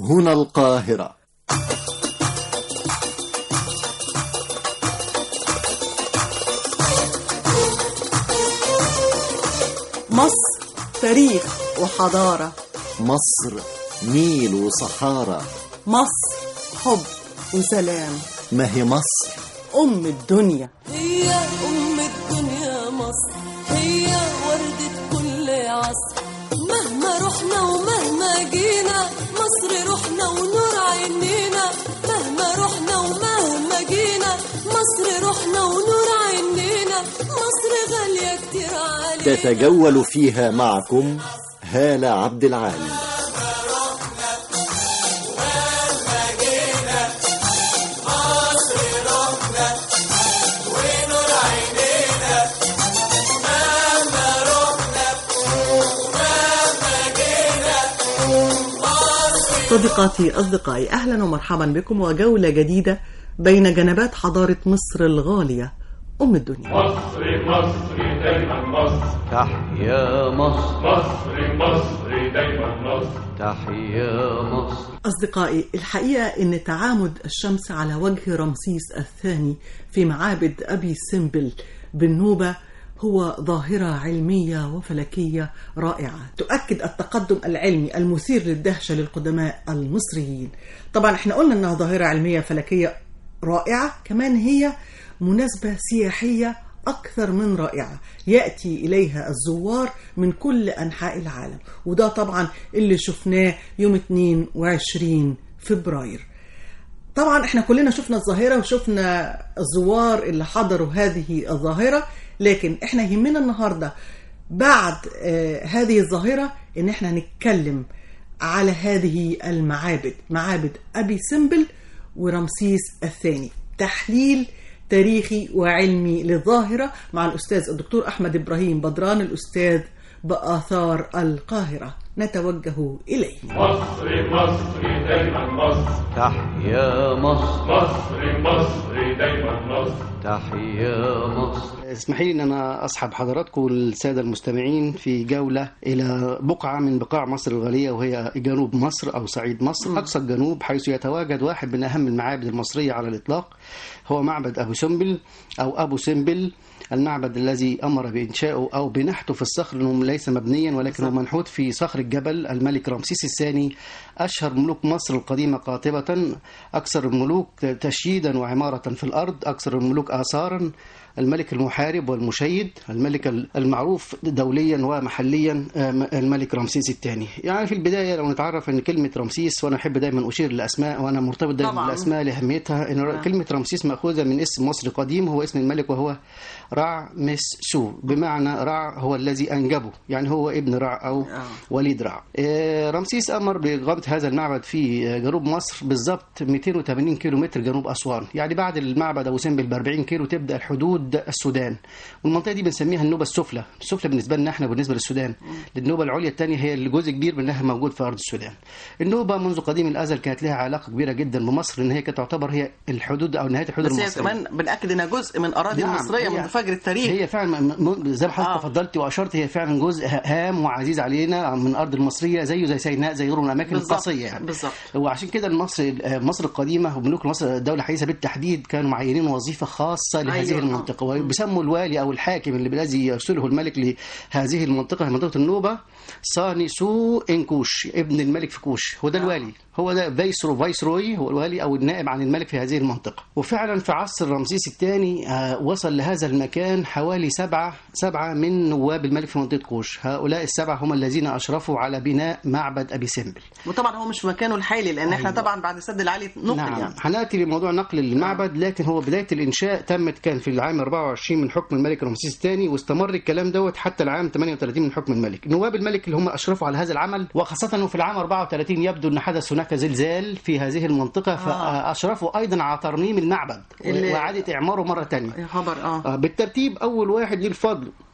هنا القاهرة مصر تاريخ وحضارة مصر نيل وصحارى مصر حب وسلام ما هي مصر أم الدنيا هي أم الدنيا مصر هي وردة كل عصر مهما رحنا ومهما جينا مصر روحنا ونور عينينا مهما رحنا ومهما جينا مصر روحنا ونور عينينا مصر غالية كتير علينا تتجول فيها معكم هالة عبد العال صديقاتي أصدقائي أهلا ومرحبا بكم وجولة جديدة بين جنبات حضارة مصر الغالية أم الدنيا مصر مصر دايما مصر تحيا مصر مصر مصر دايما مصر تحيا مصر أصدقائي الحقيقة أن تعامد الشمس على وجه رمسيس الثاني في معابد أبي سمبل بالنوبة هو ظاهرة علمية وفلكية رائعة تؤكد التقدم العلمي المثير للدهشة للقدماء المصريين طبعا احنا قلنا انها ظاهرة علمية فلكية رائعة كمان هي مناسبة سياحية أكثر من رائعة يأتي إليها الزوار من كل أنحاء العالم وده طبعا اللي شفناه يوم 22 فبراير طبعا احنا كلنا شفنا الظاهرة وشفنا الزوار اللي حضروا هذه الظاهرة لكن احنا يهمنا النهاردة بعد آه هذه الظاهرة ان احنا نتكلم على هذه المعابد معابد أبي سمبل ورمسيس الثاني تحليل تاريخي وعلمي للظاهرة مع الأستاذ الدكتور أحمد إبراهيم بدران الأستاذ بآثار القاهرة نتوجه إليه مصر مصر دايما مصر تحيا مصر مصر مصر دايما مصر تحيا مصر اسمحي لي ان انا اسحب حضراتكم الساده المستمعين في جوله الى بقعه من بقاع مصر الغاليه وهي جنوب مصر او صعيد مصر اقصى الجنوب حيث يتواجد واحد من اهم المعابد المصريه على الاطلاق هو معبد ابو سمبل او ابو سمبل المعبد الذي امر بانشائه او بنحته في الصخر انه ليس مبنيا ولكنه منحوت في صخر الجبل الملك رمسيس الثاني اشهر ملوك مصر القديمه قاطبه اكثر الملوك تشييدا وعماره في الارض اكثر الملوك اثارا الملك المحارب والمشيد الملك المعروف دوليا ومحليا الملك رمسيس الثاني يعني في البداية لو نتعرف أن كلمة رمسيس وأنا أحب دايما أشير للأسماء وأنا مرتبط دايما طبعاً. بالأسماء لأهميتها أن نعم. كلمة رمسيس مأخوذة من اسم مصري قديم هو اسم الملك وهو رع مس سو بمعنى رع هو الذي أنجبه يعني هو ابن رع أو آه. وليد رع آه، رمسيس أمر بإقامة هذا المعبد في آه، جنوب مصر بالضبط 280 كيلو متر جنوب أسوان يعني بعد المعبد أبو سمبل ب 40 كيلو تبدأ الحدود السودان والمنطقة دي بنسميها النوبة السفلى السفلى بالنسبة لنا احنا بالنسبة للسودان النوبة العليا الثانية هي اللي جزء كبير منها موجود في أرض السودان النوبة منذ قديم الأزل كانت لها علاقة كبيرة جدا بمصر إن هي كانت تعتبر هي الحدود أو نهاية الحدود بس هي المصرية كمان بنأكد انها جزء من أراضي نعم، المصرية هي- منذ فجر التاريخ هي فعلا م- م- زي ما حضرتك آه. تفضلت واشرت هي فعلا جزء هام وعزيز علينا من الارض المصريه زيه زي سيناء زي غيره من الاماكن بالظبط، القاسيه يعني بالظبط. وعشان كده مصر مصر القديمه وملوك مصر الدوله الحديثه بالتحديد كانوا معينين وظيفه خاصه لهذه أيوة. أيوة. المنطقه وبيسموا الوالي او الحاكم اللي الذي يرسله الملك لهذه المنطقه منطقه النوبه صاني سو انكوش ابن الملك في كوش هو ده الوالي هو ده فيسرو فيسروي هو الوالي او النائب عن الملك في هذه المنطقه وفعلا في عصر رمسيس الثاني آه، وصل لهذا المكان حوالي سبعه سبعه من نواب الملك في منطقه كوش هؤلاء السبعه هم الذين اشرفوا على بناء معبد ابي سمبل وطبعا هو مش في مكانه الحالي لأن احنا أيوة. طبعا بعد سد العالي نقل نعم يعني هناتي لموضوع نقل المعبد لكن هو بدايه الانشاء تمت كان في العام 24 من حكم الملك رمسيس الثاني واستمر الكلام دوت حتى العام 38 من حكم الملك نواب الملك اللي هم اشرفوا على هذا العمل وخاصه انه في العام 34 يبدو ان حدث هناك زلزال في هذه المنطقه فاشرفوا ايضا على ترميم المعبد اللي- واعاده اعماره مره ثانيه يا خبر اه آه، بالترتيب اول واحد ليه الفضل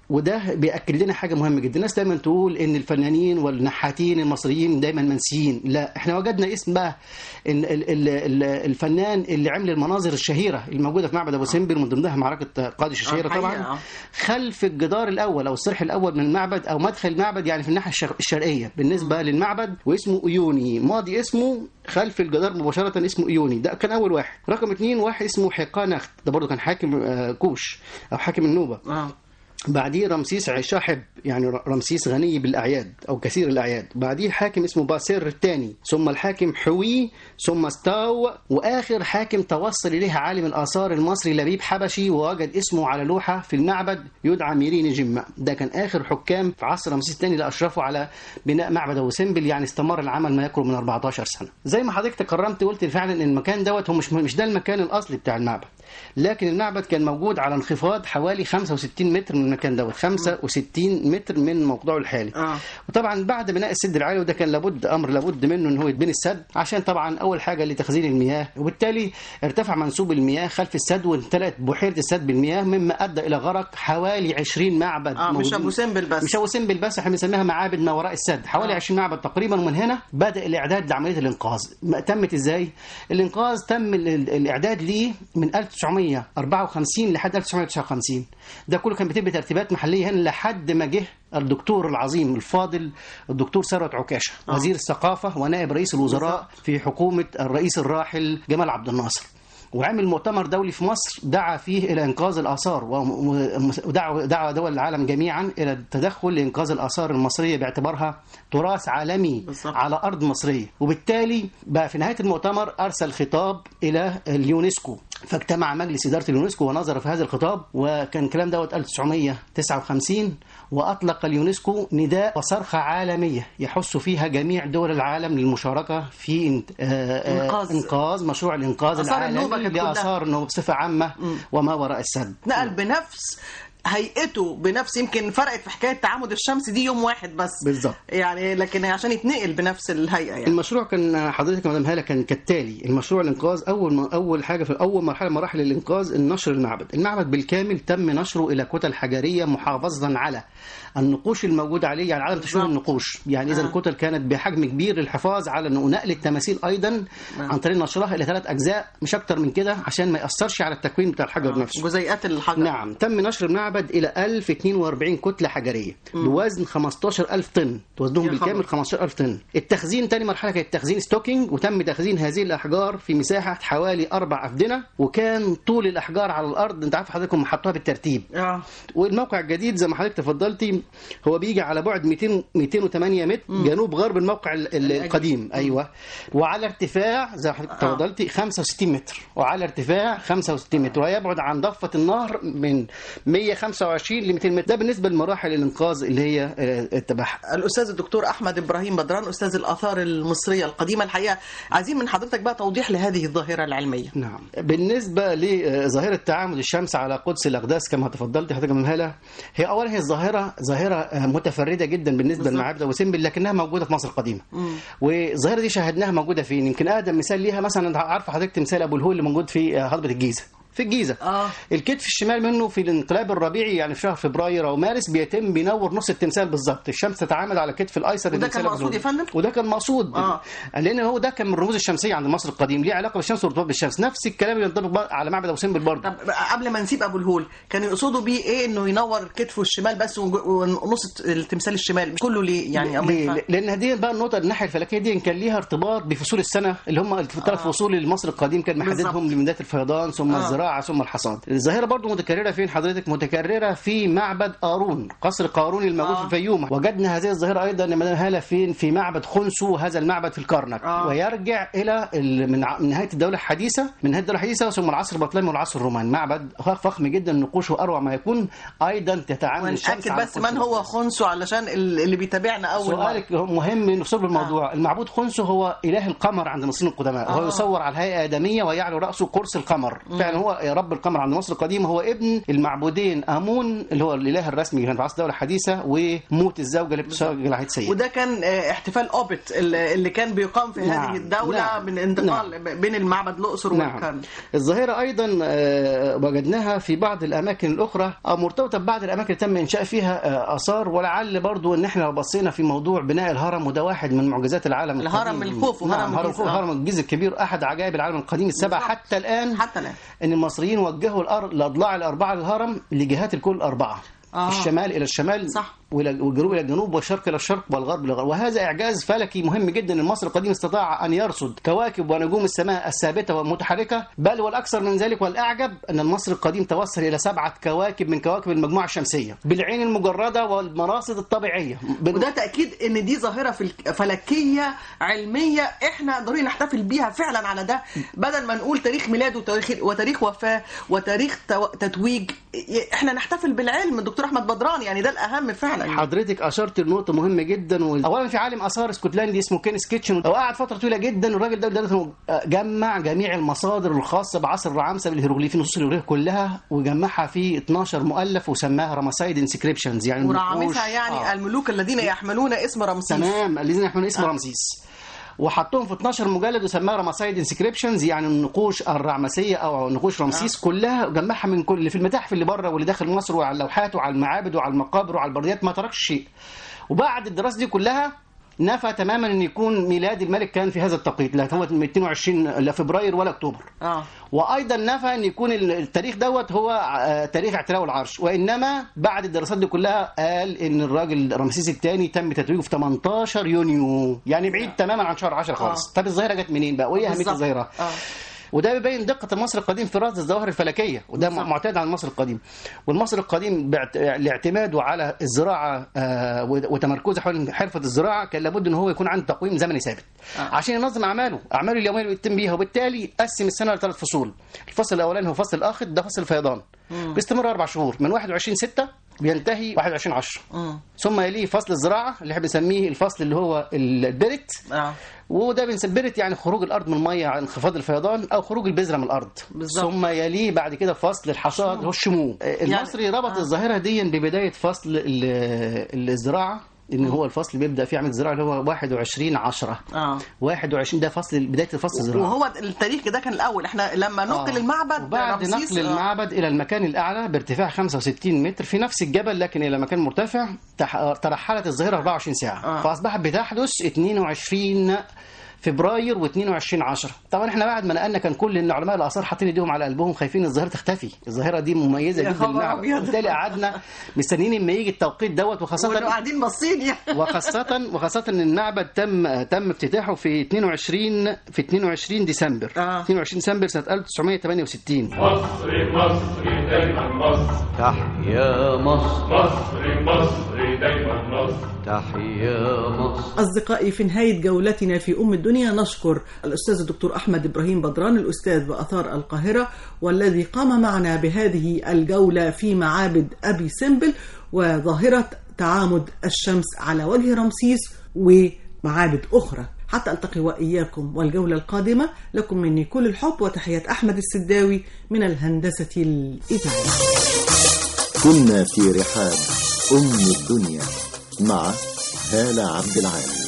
وده بياكد لنا حاجه مهمه جدا الناس دايما تقول ان الفنانين والنحاتين المصريين دايما منسيين لا احنا وجدنا اسم بقى إن ال- ال- ال- الفنان اللي عمل المناظر الشهيره الموجوده في معبد ابو سمبل من ضمنها معركه قادش الشهيره الحقيقة، طبعا آه. خلف الجدار الاول او الصرح الاول من المعبد او مدخل المعبد يعني في الناحيه الشرق- الشرقيه بالنسبه للمعبد واسمه ايوني ماضي اسمه خلف الجدار مباشره اسمه ايوني ده كان اول واحد رقم اثنين واحد اسمه حقانخت ده برضه كان حاكم آه، كوش او حاكم النوبه اه بعديه رمسيس شاحب يعني ر- رمسيس غني بالأعياد أو كثير الأعياد بعديه حاكم اسمه باسير الثاني ثم الحاكم حوي ثم ستاو وآخر حاكم توصل إليه عالم الآثار المصري لبيب حبشي ووجد اسمه على لوحة في المعبد يدعى ميرين جمة ده كان آخر حكام في عصر رمسيس الثاني اللي أشرفوا على بناء معبد أبو سمبل يعني استمر العمل ما يقرب من 14 سنة زي ما حضرتك تكرمت قلت فعلا إن المكان دوت هو مش مش ده المكان الأصلي بتاع المعبد لكن المعبد كان موجود على انخفاض حوالي 65 متر من المكان دوت 65 متر من موقعه الحالي آه. وطبعا بعد بناء السد العالي وده كان لابد امر لابد منه ان هو يتبني السد عشان طبعا اول حاجه لتخزين المياه وبالتالي ارتفع منسوب المياه خلف السد وامتلأت بحيره السد بالمياه مما ادى الى غرق حوالي 20 معبد اه مش موجودين. ابو سمبل بس مش ابو سمبل بس احنا بنسميها معابد ما وراء السد حوالي آه. 20 معبد تقريبا ومن هنا بدا الاعداد لعمليه الانقاذ ما تمت ازاي الانقاذ تم ال- ال- الاعداد ليه من 1954 لحد 1959 ده كله كان بيتم ترتيبات محليه هنا لحد ما جه الدكتور العظيم الفاضل الدكتور ثروت عكاشه وزير الثقافه ونائب رئيس الوزراء في حكومه الرئيس الراحل جمال عبد الناصر وعمل مؤتمر دولي في مصر دعا فيه الى انقاذ الاثار وم- ودعا دعا دول العالم جميعا الى التدخل لانقاذ الاثار المصريه باعتبارها تراث عالمي بالظبط. على ارض مصريه وبالتالي بقى في نهايه المؤتمر ارسل خطاب الى اليونسكو فاجتمع مجلس اداره اليونسكو ونظر في هذا الخطاب وكان الكلام دوت 1959 واطلق اليونسكو نداء وصرخه عالميه يحث فيها جميع دول العالم للمشاركه في انت- آه، آه، إنقاذ. انقاذ مشروع الانقاذ آثار النوبة العالمي كانت كلها. لاثار النوبه بصفه عامه وما وراء السد نقل بنفس هيئته بنفس يمكن فرقت في حكايه تعامد الشمس دي يوم واحد بس بالظبط. يعني لكن عشان يتنقل بنفس الهيئه يعني المشروع كان حضرتك يا مدام هاله كان كالتالي المشروع الانقاذ اول ما اول حاجه في اول مرحله من مراحل الانقاذ النشر المعبد المعبد بالكامل تم نشره الى كتل حجريه محافظا على النقوش الموجوده عليه يعني عدم تشويه بالظبط. النقوش يعني اذا آه. الكتل كانت بحجم كبير للحفاظ على إنه نقل التماثيل ايضا عن طريق نشرها الى ثلاث اجزاء مش اكتر من كده عشان ما ياثرش على التكوين بتاع الحجر نفسه جزيئات الحجر نعم تم نشر المعبد إلى 1042 كتلة حجرية بوزن 15000 طن وزنهم يا خبر. بالكامل 15000 طن التخزين تاني مرحلة كانت تخزين ستوكينج وتم تخزين هذه الأحجار في مساحة حوالي أربع أفدنة وكان طول الأحجار على الأرض أنت عارف حضرتك هم حطوها بالترتيب اه والموقع الجديد زي ما حضرتك تفضلتي هو بيجي على بعد 200 208 متر جنوب غرب الموقع ال- ال- القديم ايوه وعلى ارتفاع زي ما حضرتك تفضلتي 65 متر وعلى ارتفاع 65 متر ويبعد عن ضفه النهر من 125 ل 200 متر ده بالنسبه لمراحل الانقاذ اللي هي آه، اتبعها الاستاذ الدكتور احمد ابراهيم بدران استاذ الاثار المصريه القديمه الحقيقه عايزين من حضرتك بقى توضيح لهذه الظاهره العلميه نعم بالنسبة لظاهرة تعامد الشمس على قدس الأقداس كما تفضلت حضرتك من هلا هي أولا هي ظاهرة ظاهرة آه، متفردة جدا بالنسبة لمعابد أبو سمبل لكنها موجودة في مصر القديمة والظاهرة دي شاهدناها موجودة فين يمكن أقدم مثال ليها مثلا عارفة حضرتك تمثال أبو الهول اللي موجود في آه، هضبة الجيزة في الجيزة آه. الكتف الشمال منه في الانقلاب الربيعي يعني في شهر فبراير أو مارس بيتم بينور نص التمثال بالظبط الشمس تتعامد على الكتف الأيسر وده للتمثال كان أبو مقصود يا الهول. فندم؟ وده كان مقصود آه. لان هو ده كان من الرموز الشمسيه عند مصر القديم ليه علاقه بالشمس وارتباط بالشمس نفس الكلام اللي ينطبق بقى على معبد ابو سمبل برضه طب قبل ما نسيب ابو الهول كانوا يقصدوا بيه ايه انه ينور كتفه الشمال بس ونج- ونص التمثال الشمال مش كله ليه يعني أما ليه؟ ينفع- لان دي بقى النقطه الناحيه الفلكيه دي كان ليها ارتباط بفصول السنه اللي هم الثلاث فصول اللي مصر القديم كان محددهم بالظبط. لمدات الفيضان ثم آه. الزراعه ثم الحصاد الظاهره برضو متكرره فين حضرتك متكرره في معبد قارون قصر قارون الموجود آه. في الفيوم وجدنا هذه الظاهره ايضا يا مدام هاله فين في معبد خنسو هذا المعبد في الكرنك آه. ويرجع الى ال- من ع- من نهايه الدوله الحديثه من نهايه الدوله الحديثه ثم العصر البطلمي والعصر الروماني معبد فخم جدا نقوشه اروع ما يكون ايضا تتعامل الشمس ونأكد على بس قدس من هو الأقداس. خنسو علشان ال- اللي بيتابعنا اول مرة. سؤالك مهم من صلب الموضوع المعبود خنسو هو اله القمر عند المصريين القدماء وهو آه. يصور على هيئه ادميه ويعلو راسه قرص القمر فعلا هو هو رب القمر عند مصر القديمه هو ابن المعبودين امون اللي هو الاله الرسمي اللي كان في عصر الدوله الحديثه وموت الزوجه اللي بتشغل عيد سيد وده كان آه، احتفال اوبت اللي اللي كان بيقام في نعم، هذه الدولة نعم، من انتقال بين المعبد الأقصر نعم والكرنك الظاهرة أيضا آه، وجدناها في بعض الأماكن الأخرى أو مرتبطة ببعض الأماكن اللي تم إنشاء فيها آه، آثار ولعل برضو إن إحنا لو بصينا في موضوع بناء الهرم وده واحد من معجزات العالم الهرم القديم. الخوفو، نعم هرم هرم الجيزة، الخوفو آه. هرم الجيزة الكبير أحد عجائب العالم القديم السبع بالظبط. حتى الآن حتى الآن ان المصريين وجهوا الأر- الاضلاع الاربعه للهرم لجهات الكل الاربعه آه. الشمال الى الشمال صح. والى- والجنوب الى الجنوب والشرق الى الشرق والغرب الى الغرب وهذا اعجاز فلكي مهم جدا ان مصر القديم استطاع ان يرصد كواكب ونجوم السماء الثابته والمتحركه بل والاكثر من ذلك والاعجب ان المصري القديم توصل الى سبعه كواكب من كواكب المجموعه الشمسيه بالعين المجرده والمراصد الطبيعيه بن- وده تأكيد إن دي ظاهرة فلك- فلكية علمية إحنا ضروري نحتفل بيها فعلا على ده بدل ما نقول تاريخ ميلاد وتاريخ وتاريخ وفاة وتاريخ تو- تتويج إحنا نحتفل بالعلم الدكتور أحمد بدران يعني ده الأهم فعلا حضرتك اشرت لنقطه مهمه جدا و... اولا في عالم اثار اسكتلندي اسمه كينيس كيتشن هو قعد فتره طويله جدا الراجل ده لدرجه انه جمع جميع المصادر الخاصه بعصر الرعامسه بالهيروغليفي نصوص الهيروغليف كلها وجمعها في 12 مؤلف وسماها رمسايد انسكريبشنز يعني ورعامسها النقوش. يعني آه. الملوك الذين يحملون اسم رمسيس تمام الذين يحملون اسم رمسيس وحطهم في 12 مجلد وسماها رمسايد انسكريبشنز يعني النقوش الرعمسيه او نقوش رمسيس كلها جمعها من كل اللي في المتاحف اللي بره واللي داخل مصر وعلى اللوحات وعلى المعابد وعلى المقابر وعلى البرديات ما تركش شيء وبعد الدراسه دي كلها نفى تماما ان يكون ميلاد الملك كان في هذا التوقيت لا هو 22 لا فبراير ولا اكتوبر آه. وايضا نفى ان يكون التاريخ دوت هو آه، تاريخ اعتلاء العرش وانما بعد الدراسات دي كلها قال ان الراجل رمسيس الثاني تم تتويجه في 18 يونيو يعني بعيد تماما عن شهر 10 خالص طب الظاهره جت منين بقى وايه اهميه بالظبط. الظاهره آه. وده بيبين دقه المصري القديم في رصد الظواهر الفلكيه وده بالظبط. معتاد عن المصري القديم والمصري القديم باعت- لاعتماده على الزراعه آه، وتمركزه حول حرفه الزراعه كان لابد ان هو يكون عنده تقويم زمني ثابت عشان ينظم اعماله اعماله اليوميه اللي بيتم بيها وبالتالي قسم السنه لثلاث فصول الفصل الاولاني هو فصل الاخذ ده فصل الفيضان بيستمر اربع شهور من 21 6 بينتهي 21 10 مم. ثم يليه فصل الزراعه اللي احنا بنسميه الفصل اللي هو البرت آه. وده بنسبرت يعني خروج الارض من الميه عن انخفاض الفيضان او خروج البذره من الارض بالظبط. ثم يليه بعد كده فصل الحصاد هو الشمو المصري ربط الظاهره دي ببدايه فصل ال- الزراعه ان هو الفصل بيبدا فيه عمل الزراعه اللي هو 21 10 آه. 21 ده فصل بدايه الفصل الزراعي وهو التاريخ ده كان الأول إحنا لما نقل آه. المعبد وبعد رمسيس، نقل آه. المعبد الى المكان الاعلى بارتفاع 65 متر في نفس الجبل لكن الى مكان مرتفع تح- ترحلت الظاهره 24 ساعه آه. فاصبحت بتحدث 22 فبراير و22 10 طبعا احنا بعد ما نقلنا كان كل ان علماء الاثار حاطين ايديهم على قلبهم خايفين الظاهره تختفي الظاهره دي مميزه يا جدا خبر للمعبد أبيض. وبالتالي قعدنا مستنيين اما يجي التوقيت دوت وإنه وخاصه قاعدين باصين يعني وخاصة وخاصة ان المعبد تم تم افتتاحه في 22 في 22 ديسمبر آه. 22 ديسمبر سنة 1968 مصري مصري دايما مصر تحيا مصر مصري مصري دايما مصر تحيا مصر أصدقائي في نهاية جولتنا في أم الدنيا نشكر الأستاذ الدكتور أحمد إبراهيم بدران الأستاذ بآثار القاهرة والذي قام معنا بهذه الجولة في معابد أبي سمبل وظاهرة تعامد الشمس على وجه رمسيس ومعابد أخرى حتى ألتقي وإياكم والجولة القادمة لكم مني كل الحب وتحيات أحمد السداوي من الهندسة الإذاعية كنا في رحاب أم الدنيا مع هالة عبد العال